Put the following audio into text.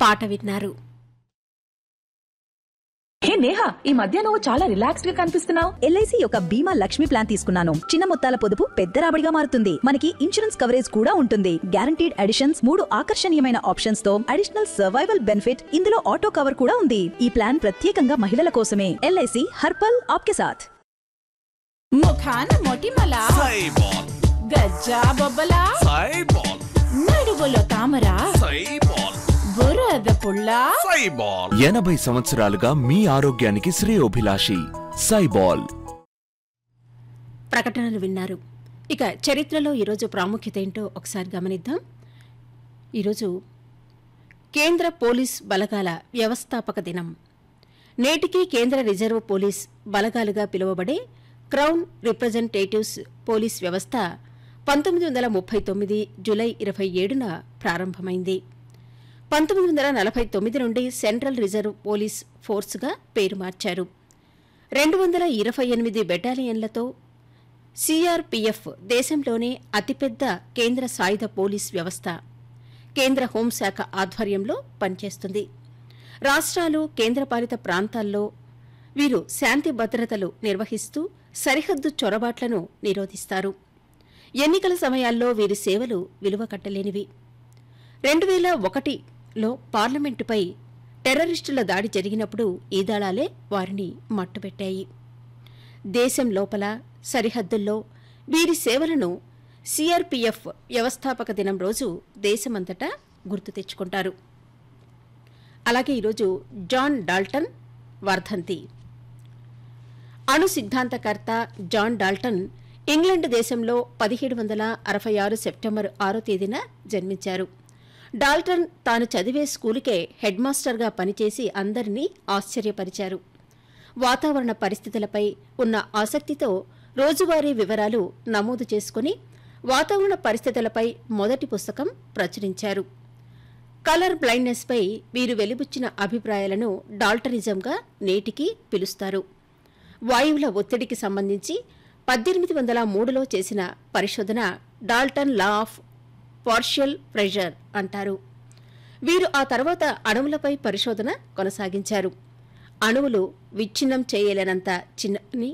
పాట విన్నారు హే నేహా ఈ మధ్య నువ్వు చాలా రిలాక్స్డ్ గా కనిపిస్తున్నావు ఎల్ఐసి యొక్క బీమా లక్ష్మి ప్లాన్ తీసుకున్నాను చిన్న మొత్తాల పొదుపు పెద్ద రాబడిగా మారుతుంది మనకి ఇన్సూరెన్స్ కవరేజ్ కూడా ఉంటుంది గ్యారంటీడ్ అడిషన్స్ మూడు ఆకర్షణీయమైన ఆప్షన్స్ తో అడిషనల్ సర్వైవల్ బెనిఫిట్ ఇందులో ఆటో కవర్ కూడా ఉంది ఈ ప్లాన్ ప్రత్యేకంగా మహిళల కోసమే ఎల్ఐసి హర్పల్ ఆప్కే సాథ్ ముఖాన మొటిమల సైబాల్ గజ్జా బొబ్బల సైబాల్ నడుగులో తామర సైబాల్ బురద పుల్ల సైబాల్ ఎనభై సంవత్సరాలుగా మీ ఆరోగ్యానికి శ్రేయోభిలాషి సైబాల్ ప్రకటనలు విన్నారు ఇక చరిత్రలో ఈరోజు ప్రాముఖ్యత ఏంటో ఒకసారి గమనిద్దాం ఈరోజు కేంద్ర పోలీస్ బలగాల వ్యవస్థాపక దినం నేటికి కేంద్ర రిజర్వ్ పోలీస్ బలగాలుగా పిలువబడే క్రౌన్ రిప్రజెంటేటివ్స్ పోలీస్ వ్యవస్థ పంతొమ్మిది వందల ముప్పై తొమ్మిది జులై ఇరవై ఏడున ప్రారంభమైంది పంతొమ్మిది వందల నలభై తొమ్మిది నుండి సెంట్రల్ రిజర్వ్ పోలీస్ ఫోర్స్గా పేరు మార్చారు రెండు వందల ఇరవై ఎనిమిది బెటాలియన్లతో సిఆర్పిఎఫ్ దేశంలోనే అతిపెద్ద కేంద్ర సాయుధ పోలీస్ వ్యవస్థ కేంద్ర హోంశాఖ ఆధ్వర్యంలో పనిచేస్తుంది రాష్ట్రాలు కేంద్రపాలిత ప్రాంతాల్లో వీరు శాంతి భద్రతలు నిర్వహిస్తూ సరిహద్దు చొరబాట్లను నిరోధిస్తారు ఎన్నికల సమయాల్లో వీరి సేవలు విలువ కట్టలేనివి రెండు వేల ఒకటిలో పార్లమెంటుపై టెర్రరిస్టుల దాడి జరిగినప్పుడు ఈ దళాలే వారిని మట్టుబెట్టాయి దేశం లోపల సరిహద్దుల్లో వీరి సేవలను సిఆర్పిఎఫ్ వ్యవస్థాపక దినం రోజు దేశమంతటా గుర్తు తెచ్చుకుంటారు అలాగే ఈరోజు జాన్ డాల్టన్ వర్ధంతి అణు సిద్ధాంతకర్త జాన్ డాల్టన్ ఇంగ్లండ్ దేశంలో పదిహేడు వందల అరవై ఆరు సెప్టెంబర్ ఆరో తేదీన జన్మించారు డాల్టన్ తాను చదివే స్కూలుకే హెడ్ మాస్టర్గా పనిచేసి అందరినీ ఆశ్చర్యపరిచారు వాతావరణ పరిస్థితులపై ఉన్న ఆసక్తితో రోజువారీ వివరాలు నమోదు చేసుకుని వాతావరణ పరిస్థితులపై మొదటి పుస్తకం ప్రచురించారు కలర్ బ్లైండ్నెస్పై వీరు వెలిబుచ్చిన అభిప్రాయాలను డాల్టనిజంగా నేటికి పిలుస్తారు వాయువుల ఒత్తిడికి సంబంధించి పద్దెనిమిది వందల మూడులో చేసిన పరిశోధన Dalton law of partial pressure అంటారు వీరు ఆ తర్వాత అణువులపై పరిశోధన కొనసాగించారు అణువులు విచ్ఛిన్నం చేయలేనంత చిన్నని